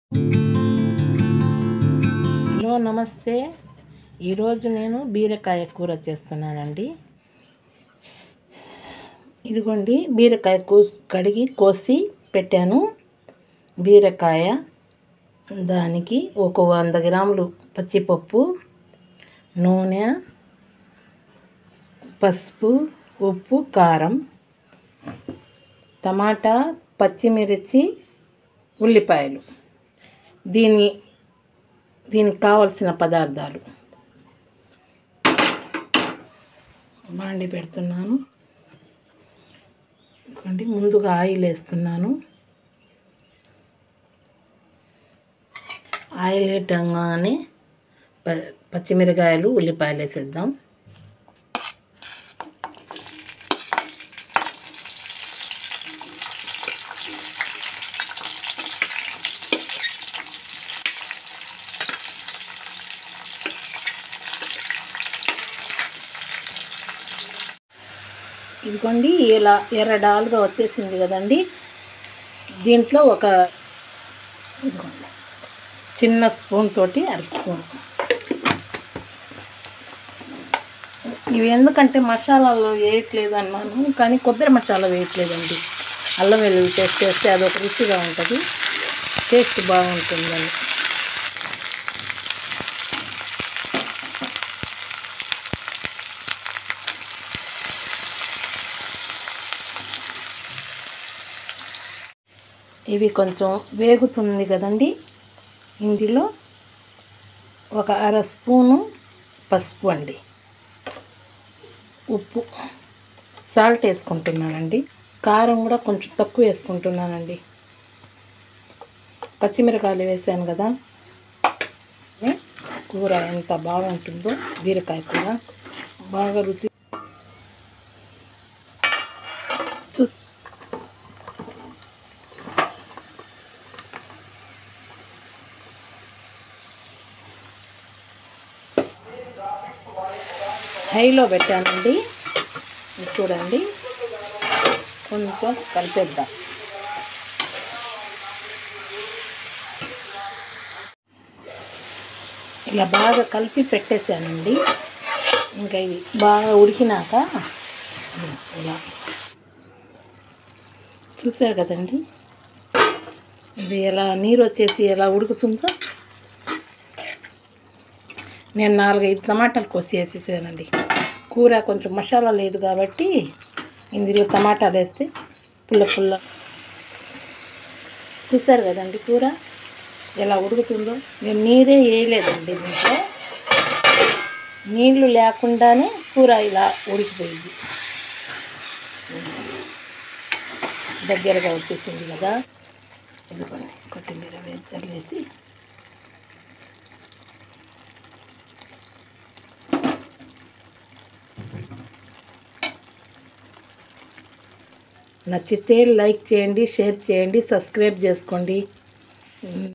hello నమస్తే ఈరోజు నేను బీరకాయ కూర చేస్తున్నానండి ఇదిగోండి బీరకాయ కూ కడిగి కోసి పెట్టాను బీరకాయ దానికి ఒక వంద గ్రాములు పచ్చిపప్పు నూనె పసుపు ఉప్పు కారం టమాటా పచ్చిమిర్చి ఉల్లిపాయలు దీని దీనికి కావలసిన పదార్థాలు బాండి పెడుతున్నాను ఇదిగోండి ముందుగా ఆయిల్ వేస్తున్నాను ఆయిల్ వేయటంగానే ప పచ్చిమిరకాయలు ఉల్లిపాయలు వేసేద్దాం ఇదిగోండి ఇలా ఎర్రడాలుగా వచ్చేసింది కదండి దీంట్లో ఒక ఇదిగోండి చిన్న స్పూన్ తోటి అర స్పూన్ ఇవి ఎందుకంటే మసాలాలు వేయట్లేదు అన్నాను కానీ కొబ్బరి మసాలా వేయట్లేదండి అల్లం వెల్లుల్లి పేస్ట్ వేస్తే అదొక రుచిగా ఉంటుంది టేస్ట్ బాగుంటుందని ఇవి కొంచెం వేగుతుంది కదండి ఇందులో ఒక అర స్పూను పసుపు అండి ఉప్పు సాల్ట్ వేసుకుంటున్నానండి కారం కూడా కొంచెం తక్కువ వేసుకుంటున్నానండి పచ్చిమిరకాయలు వేసాను కదా ఏ, కూర ఎంత బాగుంటుందో బీరకాయ కూర బాగా రుచి చూ హైలో పెట్టానండి ఇది చూడండి కొంచెం కలిపేద్దాం ఇలా బాగా కలిపి పెట్టేశానండి ఇంకా ఇది బాగా ఉడికినాక ఇలా చూసారు కదండి ఇది ఎలా నీరు వచ్చేసి ఎలా ఉడుకుతుందో నేను నాలుగైదు టమాటాలు కోసి వేసేసానండి కూర కొంచెం మసాలా లేదు కాబట్టి ఇందులో టమాటాలు వేస్తే పుల్ల పుల్ల చూసారు కదండి కూర ఎలా ఉడుకుతుందో నేను నీరే వేయలేదండి దీంట్లో నీళ్లు లేకుండానే కూర ఇలా ఉడికిపోయింది దగ్గరగా వచ్చేసింది కదా ఇదిగోండి కొత్తిమీర వేసి చల్లేసి నచ్చితే లైక్ చేయండి షేర్ చేయండి సబ్స్క్రైబ్ చేసుకోండి